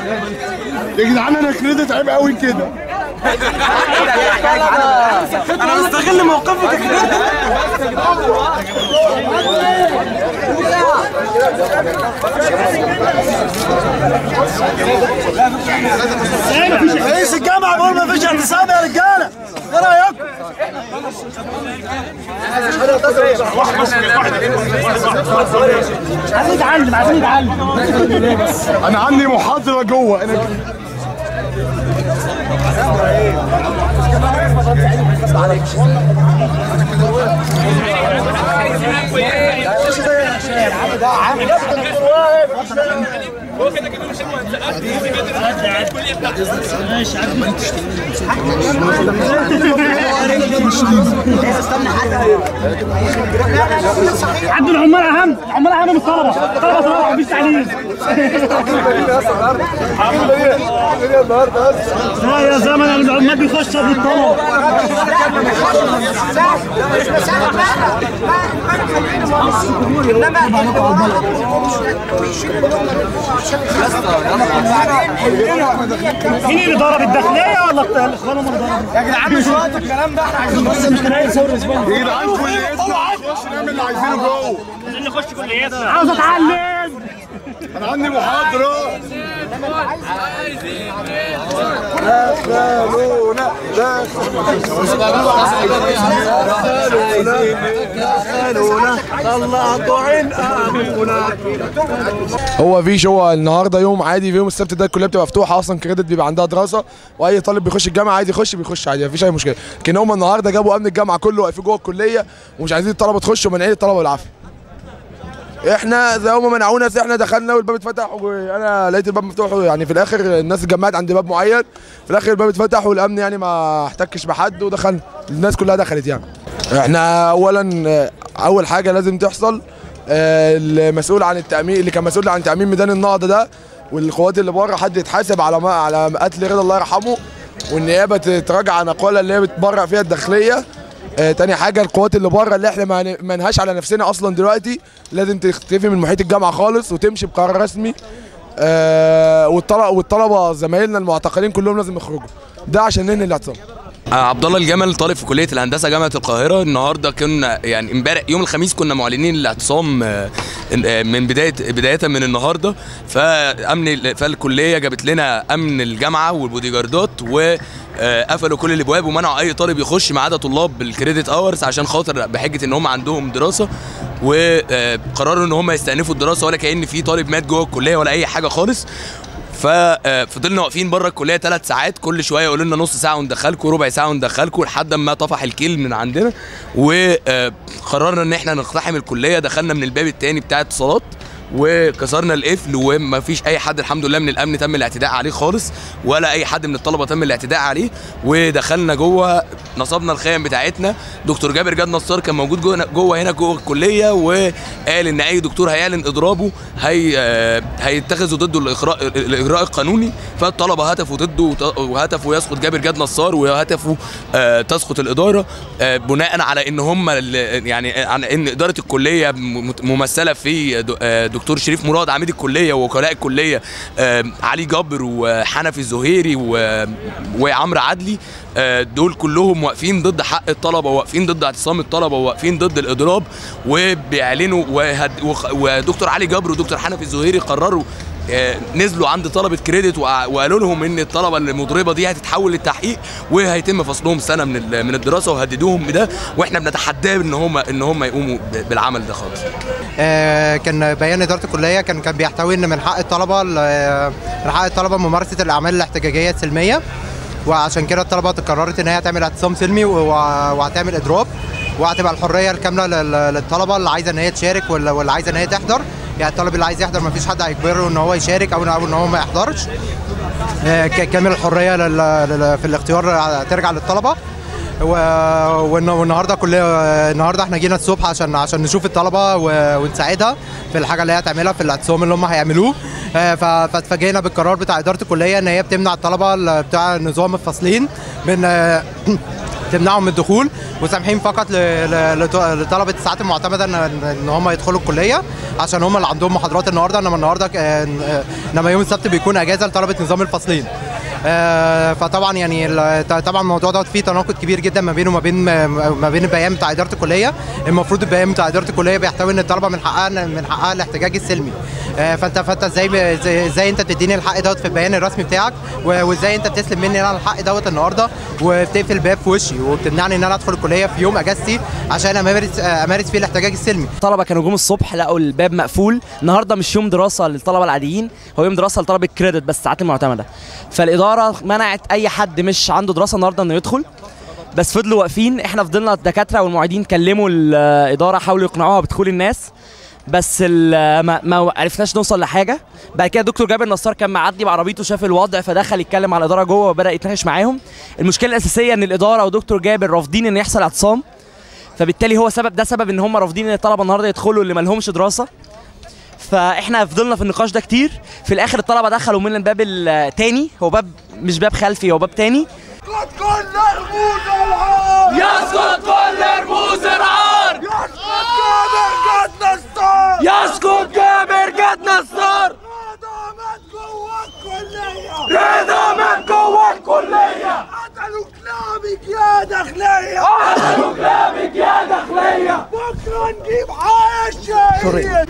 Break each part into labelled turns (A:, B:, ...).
A: يا جدعان انا كريدت عيب قوي كده
B: انا مستغل موقفك رئيس الجامعه بيقول ما فيش اعتصام يا رجاله ايه رايكم؟ عايزين نتعلم عايزين نتعلم
A: انا عندي محاضره جوه انا
B: عند العمال اهم العمال اهم من الطلبه الطلبه طلبه مفيش تعليم لا يا زمن العمال بيخش قبل الطلبه مين اللي ضرب الداخليه ولا الاخوان هم اللي ضربوا؟ يا جدعان مش وقت الكلام ده احنا عايزين بس مش كده يصور
A: يا جدعان كليتنا نخش نعمل اللي عايزينه جوه
B: اللي يخش كليتنا عاوز اتعلم
A: انا عندي محاضره
C: هو فيش هو النهارده يوم عادي في يوم السبت ده الكليه بتبقى مفتوحه اصلا كريدت بيبقى عندها دراسه واي طالب بيخش الجامعه عايز يخش بيخش عادي مفيش اي مشكله لكن هم النهارده جابوا امن الجامعه كله واقفين جوه الكليه ومش عايزين الطلبه تخش ومانعين الطلبه بالعافيه احنا زي هم منعونا زي احنا دخلنا والباب اتفتح وانا لقيت الباب مفتوح يعني في الاخر الناس اتجمعت عند باب معين في الاخر الباب اتفتح والامن يعني ما احتكش بحد ودخلنا الناس كلها دخلت يعني احنا اولا اه، اول حاجه لازم تحصل اه، المسؤول عن التامين اللي كان مسؤول عن تامين ميدان النهضه ده والقوات اللي بره حد يتحاسب على ما على قتل رضا الله يرحمه والنيابه تتراجع عن اقوالها اللي هي بتبرع فيها الداخليه آه تاني حاجه القوات اللي بره اللي احنا ما ما نهاش على نفسنا اصلا دلوقتي لازم تختفي من محيط الجامعه خالص وتمشي بقرار رسمي آه والطلبه والطلبه زمايلنا المعتقلين كلهم لازم يخرجوا ده عشان ننهي الاعتصام
D: آه، عبد الله الجمل طالب في كليه الهندسه جامعه القاهره النهارده كنا يعني امبارح يوم الخميس كنا معلنين الاعتصام آه، آه، من بدايه بدايه من النهارده فامن فالكليه جابت لنا امن الجامعه والبودي جاردات و آه، قفلوا كل الابواب ومنعوا اي طالب يخش ما عدا طلاب الكريدت اورز عشان خاطر بحجه ان هم عندهم دراسه وقرروا ان هم يستأنفوا الدراسه ولا كأن في طالب مات جوه الكليه ولا اي حاجه خالص ففضلنا واقفين بره الكليه ثلاث ساعات كل شويه يقولوا لنا نص ساعه وندخلكم ربع ساعه وندخلكم لحد ما طفح الكيل من عندنا وقررنا ان احنا نقتحم الكليه دخلنا من الباب الثاني بتاع اتصالات وكسرنا القفل وما فيش اي حد الحمد لله من الامن تم الاعتداء عليه خالص ولا اي حد من الطلبه تم الاعتداء عليه ودخلنا جوه نصبنا الخيم بتاعتنا دكتور جابر جاد نصار كان موجود جوه جوه هنا جوه الكليه وقال ان اي دكتور هيعلن اضرابه هي آه، هيتخذوا ضده الاجراء الاجراء القانوني فالطلبه هتفوا ضده وت- وهتفوا يسقط جابر جاد نصار وهتفوا آه، تسقط الاداره آه، بناء على ان هم ال- يعني عن ان اداره الكليه م- ممثله في د- آه، دكتور شريف مراد عميد الكليه ووكلاء الكليه آه، علي جبر وحنفي الزهيري و- وعمرو عدلي آه، دول كلهم واقفين ضد حق الطلبه وواقفين ضد اعتصام الطلبه وواقفين ضد الاضراب وبيعلنوا وهد- وخ- ودكتور علي جبر ودكتور حنفي الزهيري قرروا آه، نزلوا عند طلبه كريدت وقع- وقالوا لهم ان الطلبه المضربه دي هتتحول للتحقيق وهيتم فصلهم سنه من ال- من الدراسه وهددوهم بده واحنا بنتحداهم ان هم ان هم يقوموا ب- بالعمل ده خالص
E: آه، كان بيان اداره الكليه كان كان بيحتوي ان من حق الطلبه ل- من حق الطلبه ممارسه الاعمال الاحتجاجيه السلميه وعشان كده الطلبه قررت ان هي تعمل اعتصام سلمي و- وهتعمل اضراب وهتبقى الحريه الكامله لل- للطلبه اللي عايزه ان هي تشارك واللي واللي عايزه ان هي تحضر يعني الطالب اللي عايز يحضر ما فيش حد هيجبره ان هو يشارك او او ان هو ما يحضرش آه، ك- كامل الحريه لل- لل- في الاختيار ترجع للطلبه و- والن- والنهارده كل النهارده احنا جينا الصبح عشان عشان نشوف الطلبه و- ونساعدها في الحاجه اللي هي هتعملها في الاعتصام اللي هم هيعملوه آه، ف- فاتفاجئنا بالقرار بتاع اداره الكليه ان هي بتمنع الطلبه ال- بتاع نظام الفصلين من آه، تمنعهم من الدخول وسامحين فقط ل- ل- لط- لطلبه الساعات المعتمده ان ان هم يدخلوا الكليه عشان هم اللي عندهم محاضرات النهارده انما النهارده ك- آه، انما يوم السبت بيكون اجازه لطلبه نظام الفصلين آه، فطبعا يعني ال- ط- طبعا الموضوع ده فيه تناقض كبير جدا ما بينه وما بين ما بين البيان بتاع اداره الكليه المفروض البيان بتاع اداره الكليه بيحتوي ان الطلبه من حقها من حقها الاحتجاج السلمي آه، فانت فانت ازاي ازاي ازاي انت بتديني الحق دوت في البيان الرسمي بتاعك و- وازاي انت بتسلم مني انا الحق دوت النهارده وبتقفل الباب في وشي وبتمنعني ان انا ادخل الكليه في يوم اجازتي عشان امارس آه، امارس فيه الاحتجاج السلمي
F: الطلبه كانوا جم الصبح لقوا الباب مقفول النهارده مش يوم دراسه للطلبه العاديين هو يوم دراسه لطلبه كريدت بس الساعات المعتمده فالاداره منعت اي حد مش عنده دراسه النهارده انه يدخل بس فضلوا واقفين احنا فضلنا الدكاتره والمعيدين كلموا الاداره حاولوا يقنعوها بدخول الناس بس ال- ما, ما عرفناش نوصل لحاجه بعد كده دكتور جابر نصار كان معدي بعربيته شاف الوضع فدخل يتكلم مع الاداره جوه وبدا يتناقش معاهم المشكله الاساسيه ان الاداره ودكتور جابر رافضين ان يحصل اعتصام فبالتالي هو سبب ده سبب ان هم رافضين ان الطلبه النهارده يدخلوا اللي ما لهمش دراسه فاحنا فضلنا في النقاش ده كتير في الاخر الطلبه دخلوا من الباب التاني هو باب مش باب خلفي هو باب تاني
A: يسقط كل رموز العار يسقط جابر جد نصار رضا من جوه الكلية قتلوا كلابك يا داخلية قتلوا كلابك يا داخلية بكرة نجيب حق الشهيد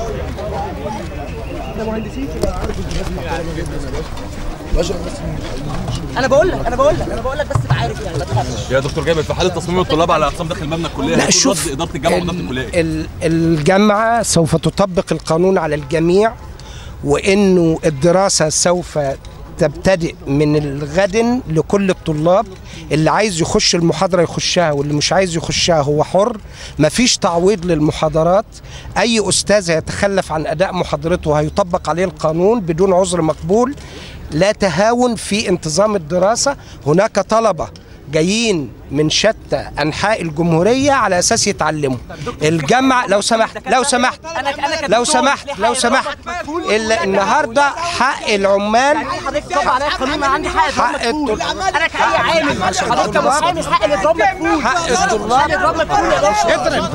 F: انا بقول لك انا بقول لك انا بقول لك بس تبقى عارف يعني ما تخافش
G: يا دكتور جابر في حاله تصميم الطلاب على اقسام داخل مبنى الكليه
H: لا
G: هيكون
H: شوف
G: رد اداره الجامعه واداره
H: ال-
G: الكليه
H: ال- الجامعة سوف تطبق القانون على الجميع وانه الدراسة سوف تبتدئ من الغد لكل الطلاب اللي عايز يخش المحاضرة يخشها واللي مش عايز يخشها هو حر مفيش تعويض للمحاضرات أي أستاذ يتخلف عن أداء محاضرته هيطبق عليه القانون بدون عذر مقبول لا تهاون في انتظام الدراسة هناك طلبة جايين من شتى انحاء الجمهوريه على اساس يتعلموا الجامعه لو سمحت لو سمحت لو سمحت لو سمحت ال- النهارده حق العمال
F: حضرتك طبق عليا القانون ما عندي حق
H: حق
F: اضراب
H: الطلاب
F: انا كاي عامل حضرتك كمحامي حق الاضراب مدفوع
H: حق الطلاب
F: الاضراب مدفوع يا باشا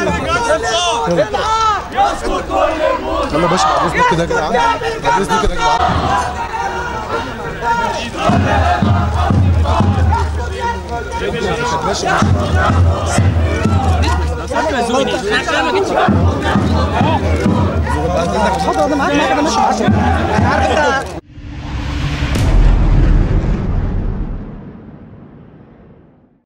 C: يلا يا باشا بعد اذنك كده يا جدعان بعد اذنك كده يا جدعان
B: اتفضل انا معاك معاك انا ماشي معاك انا عارف انت